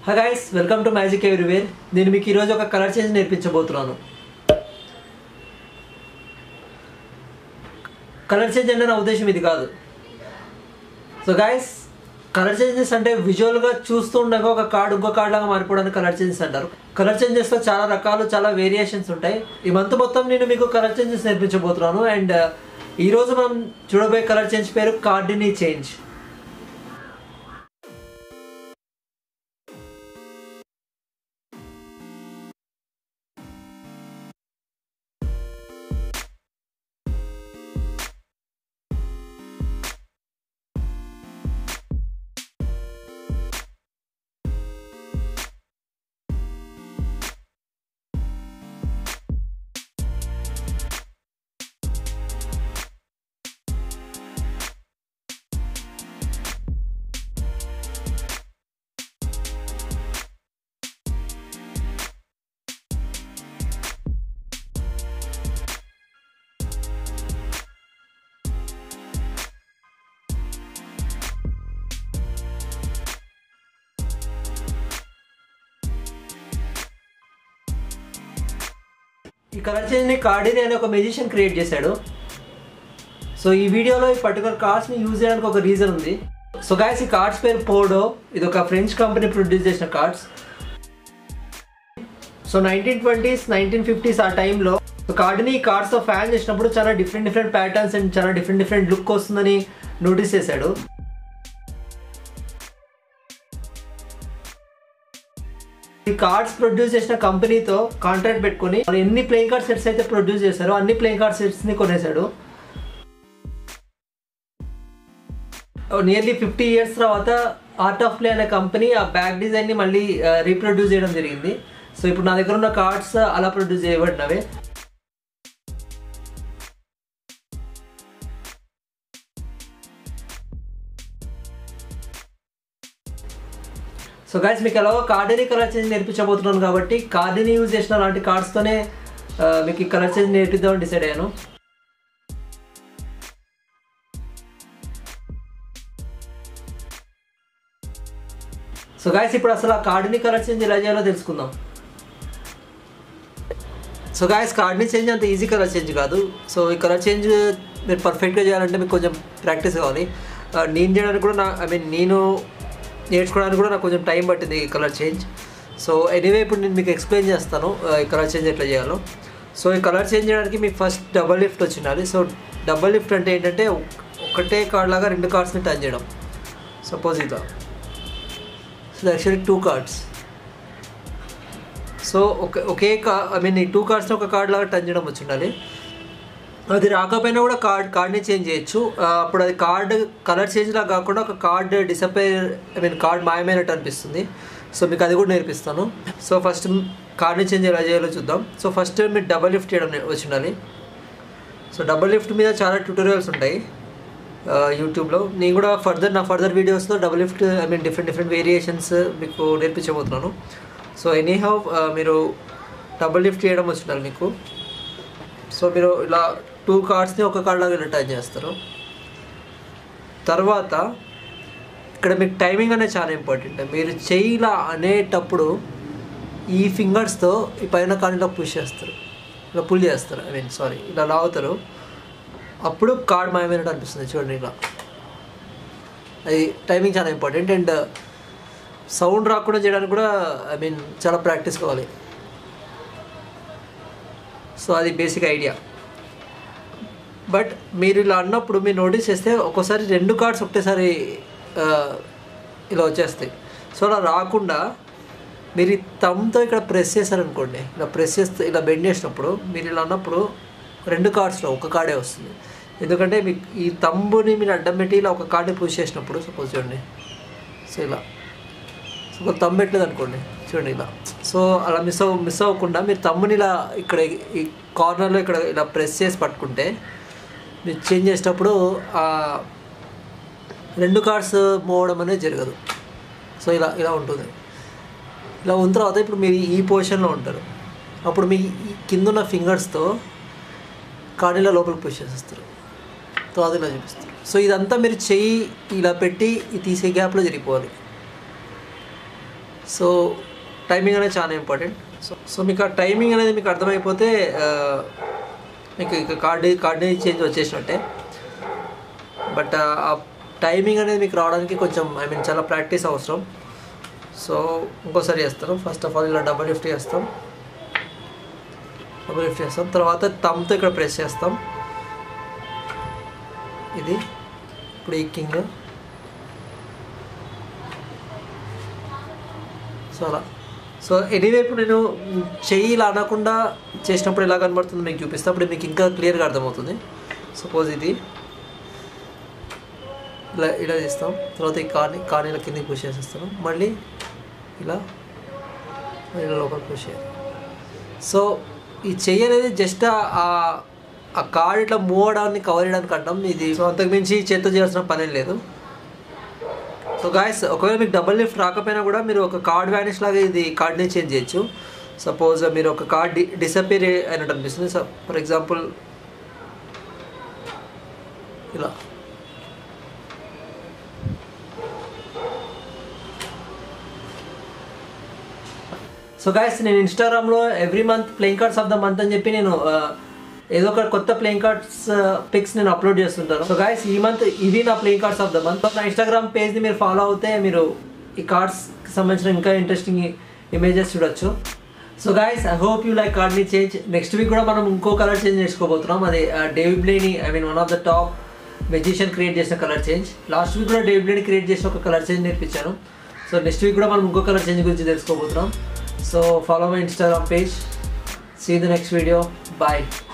హా guys welcome to magic everywhere నేను మీకు ఈరోజు ఒక కలర్ చేంజ్ నేర్పించబోతున్నాను కలర్ చేంజ్ అంటే నా ఉద్దేశం ఇది కాదు సో గైస్ కలర్ చేంజెస్ అంటే విజువల్గా చూస్తూ ఉండగా ఒక కార్డ్ ఇంకో కార్డ్ లాగా మారిపోవడానికి కలర్ చేంజెస్ అంటారు కలర్ చేంజెస్లో చాలా రకాలు చాలా వేరియేషన్స్ ఉంటాయి ఈ మంత్ మొత్తం నేను మీకు కలర్ చేంజెస్ నేర్పించబోతున్నాను అండ్ ఈరోజు మనం చూడబోయే కలర్ చేంజ్ పేరు కార్డినీ చేంజ్ ఈ కలర్ చేంజ్ని కార్డిని అనే ఒక మెజిషియన్ క్రియేట్ చేశాడు సో ఈ వీడియోలో ఈ పర్టికులర్ కార్డ్స్ని యూజ్ చేయడానికి ఒక రీజన్ ఉంది సో గాయస్ ఈ కార్డ్స్ పేరు పోడో ఇది ఒక ఫ్రెంచ్ కంపెనీ ప్రొడ్యూస్ చేసిన cards so nineteen twenties nineteen fifties ఆ టైంలో కార్డ్ని ఈ కార్డ్స్తో ఫ్యాన్ చేసినప్పుడు చాలా డిఫరెంట్ డిఫరెంట్ ప్యాటర్న్స్ అండ్ చాలా డిఫరెంట్ డిఫరెంట్ లుక్ వస్తుందని నోటీస్ చేశాడు ఈ కార్డ్స్ ప్రొడ్యూస్ చేసిన కంపెనీతో కాంట్రాక్ట్ పెట్టుకుని వాళ్ళు ఎన్ని ప్లేయింగ్ కార్డ్ సెట్స్ అయితే ప్రొడ్యూస్ చేశారో అన్ని ప్లేయింగ్ కార్డ్ సెట్స్ ని కొనేశాడు నియర్లీ ఫిఫ్టీ ఇయర్స్ తర్వాత ఆర్ట్ ఆఫ్ ప్లే అనే కంపెనీ ఆ బ్యాక్ డిజైన్ ని మళ్ళీ రీప్రొడ్యూస్ చేయడం జరిగింది సో ఇప్పుడు నా దగ్గర ఉన్న కార్డ్స్ అలా ప్రొడ్యూస్ చేయబడినవే సో గైస్ మీకు ఎలాగో కార్డుని కలర్ చేంజ్ నేర్పించబోతున్నాను కాబట్టి కార్డుని యూజ్ చేసిన అలాంటి కార్డ్స్తోనే మీకు ఈ కలర్ చేంజ్ నేర్పిద్దామని డిసైడ్ అయ్యాను సో గాయస్ ఇప్పుడు అసలు ఆ కార్డుని కలర్ చేంజ్ ఎలా చేయాలో తెలుసుకుందాం సో గాయస్ కార్డ్ని చేంజ్ అంత ఈజీ కలర్ చేంజ్ కాదు సో ఈ కలర్ చేంజ్ మీరు పర్ఫెక్ట్గా చేయాలంటే మీకు కొంచెం ప్రాక్టీస్ కావాలి నేను చేయడానికి కూడా నా ఐ మీన్ నేను నేర్చుకోవడానికి కూడా నాకు కొంచెం టైం పట్టింది ఈ కలర్ చేంజ్ సో ఎనీవే ఇప్పుడు నేను మీకు ఎక్స్ప్లెయిన్ చేస్తాను ఈ కలర్ చేంజ్ ఎట్లా చేయాలో సో ఈ కలర్ చేంజ్ చేయడానికి మీకు ఫస్ట్ డబల్ లిఫ్ట్ వచ్చి ఉండాలి సో డబల్ లిఫ్ట్ అంటే ఏంటంటే ఒకటే కార్డ్ లాగా రెండు కార్డ్స్ని టర్న్ చేయడం సపోజ్ ఇదా so actually two cards so ఒక ఒకే కా ఐ మీన్ ఈ టూ కార్డ్స్ని ఒక కార్డ్ లాగా టర్న్ చేయడం వచ్చి ఉండాలి అది రాకపోయినా కూడా కార్డ్ కార్డ్ని చేంజ్ చేయొచ్చు అప్పుడు అది కార్డ్ కలర్ చేంజ్ లాగా కాకుండా ఒక card disappear I mean card మాయమైనట్టు అనిపిస్తుంది సో మీకు అది కూడా నేర్పిస్తాను సో ఫస్ట్ కార్డ్ని చేంజ్ ఎలా చేయాలో చూద్దాం సో ఫస్ట్ మీరు డబల్ లిఫ్ట్ చేయడం వచ్చి ఉండాలి సో డబల్ లిఫ్ట్ మీద చాలా ట్యూటోరియల్స్ ఉంటాయి యూట్యూబ్లో నేను కూడా ఫర్దర్ నా ఫర్దర్ వీడియోస్లో double lift I mean different different variations మీకు నేర్పించబోతున్నాను సో ఎనీ హౌ మీరు డబుల్ లిఫ్ట్ చేయడం వచ్చి ఉండాలి మీకు సో మీరు ఇలా టూ కార్డ్స్ని ఒక కార్డ్ లాగా రిటర్న్ చేస్తారు తర్వాత ఇక్కడ మీకు టైమింగ్ అనేది చాలా ఇంపార్టెంట్ మీరు చెయ్యిలా అనేటప్పుడు ఈ ఫింగర్స్తో ఈ పైన కార్డులో పుష్ చేస్తారు ఇలా పుల్ చేస్తారు ఐ మీన్ సారీ ఇలా లాగుతారు అప్పుడు కార్డ్ మాయమైనట్టు అనిపిస్తుంది చూడండి ఇలా అది టైమింగ్ చాలా ఇంపార్టెంట్ అండ్ సౌండ్ రాకుండా చేయడానికి కూడా ఐ మీన్ చాలా ప్రాక్టీస్ కావాలి సో అది బేసిక్ ఐడియా బట్ మీరు ఇలా అన్నప్పుడు మీరు నోటీస్ చేస్తే ఒక్కోసారి రెండు కార్డ్స్ ఒకటేసారి ఇలా వచ్చేస్తాయి సో అలా రాకుండా మీరు ఈ తమ్తో ఇక్కడ ప్రెస్ చేశారనుకోండి ఇలా ప్రెస్ చేస్తే ఇలా బెండ్ చేసినప్పుడు మీరు ఇలా అన్నప్పుడు రెండు కార్డ్స్లో ఒక కార్డే వస్తుంది ఎందుకంటే మీకు ఈ తమ్ముని మీరు అడ్డం పెట్టి ఇలా ఒక కార్డు పుష్ చేసినప్పుడు సపోజ్ చూడండి సో ఇలా సో ఒక తమ్ము పెట్టలేదు అనుకోండి చూడండి ఇలా సో అలా మిస్ అవ్వ మిస్ అవ్వకుండా మీరు తమ్ముని ఇలా ఇక్కడ ఈ కార్నర్లో ఇక్కడ ఇలా ప్రెస్ చేసి పట్టుకుంటే మీరు చేంజ్ చేసేటప్పుడు రెండు కార్డ్స్ మోవడం అనేది జరగదు సో ఇలా ఇలా ఉంటుంది ఇలా ఉన్న తర్వాత ఇప్పుడు మీరు ఈ పొజిషన్లో ఉంటారు అప్పుడు మీ కింద ఉన్న ఫింగర్స్తో కాడీలో లోపలికి పుష్ చేసేస్తారు సో అది ఇలా చూపిస్తారు సో ఇదంతా మీరు చెయ్యి ఇలా పెట్టి ఈ తీసే గ్యాప్లో జరిగిపోవాలి సో టైమింగ్ అనేది చాలా ఇంపార్టెంట్ సో సో మీకు ఆ టైమింగ్ అనేది మీకు అర్థమైపోతే ఆ, మీకు ఇక కార్డు కార్డు చేంజ్ వచ్చేసినట్టే బట్ ఆ టైమింగ్ అనేది మీకు రావడానికి కొంచెం ఐ మీన్ చాలా ప్రాక్టీస్ అవసరం సో ఇంకోసారి చేస్తాం ఫస్ట్ ఆఫ్ ఆల్ ఇలా డబల్ లిఫ్ట్ చేస్తాం డబల్ లిఫ్ట్ చేస్తాం తర్వాత తమ్తో ఇక్కడ ప్రెస్ చేస్తాం ఇది ఇప్పుడు ఈ కింగ్ సో అలా సో ఎనీవే ఇప్పుడు నేను చెయ్యి ఇలా అనకుండా చేసినప్పుడు ఎలా కనబడుతుందో మీకు చూపిస్తే అప్పుడు మీకు ఇంకా క్లియర్గా అర్థమవుతుంది సపోజ్ ఇది ఇలా ఇలా చేస్తాం తర్వాత ఈ కార్ని కార్ని ఇలా కిందికి పుష్ చేసేస్తాను మళ్ళీ ఇలా మళ్ళీ ఇలా లోపల పుష్ చేయాలి సో ఈ చెయ్యి అనేది జస్ట్ ఆ ఆ కార్డ్ ఇట్లా మూవ్ అవడాన్ని కవర్ చేయడానికి అంటాం ఇది సో అంతకుమించి చేత్తో చేయాల్సిన పని ఏం లేదు సో గాయస్ ఒకవేళ మీకు డబుల్ లిఫ్ట్ రాకపోయినా కూడా మీరు ఒక కార్డ్ వ్యానిష్ లాగా ఇది కార్డ్ని చేంజ్ చేయొచ్చు సపోజ్ మీరు ఒక కార్డ్ డి డిసపేర్ అయినట్టు అనిపిస్తుంది సో ఫర్ ఎగ్జాంపుల్ ఇలా సో గాయస్ నేను ఇన్స్టాగ్రామ్లో every month playing cards of the month అని చెప్పి నేను ఆ, ఏదో ఒక కొత్త ప్లేయింగ్ కార్డ్స్ పిక్స్ నేను అప్లోడ్ చేస్తుంటాను సో గాయస్ ఈ మంత్ ఇవి నా playing cards of the month నా ఇన్స్టాగ్రామ్ పేజ్ని మీరు ఫాలో అవుతే మీరు ఈ కార్డ్స్కి సంబంధించిన ఇంకా ఇంట్రెస్టింగ్ ఇమేజెస్ చూడొచ్చు so guys I hope you like కార్డ్ని చేంజ్ నెక్స్ట్ వీక్ కూడా మనం ఇంకో కలర్ చేంజ్ చేసుకోబోతున్నాం అది David Blaine I mean one of the top magician create చేసిన కలర్ చేంజ్ లాస్ట్ వీక్ కూడా డేవిడ్ బ్లేని క్రియేట్ చేసిన ఒక కలర్ చేంజ్ నేర్పించాను సో నెక్స్ట్ వీక్ కూడా మనం ఇంకో కలర్ చేంజ్ గురించి తెలుసుకోబోతున్నాం so follow my Instagram page see the next video bye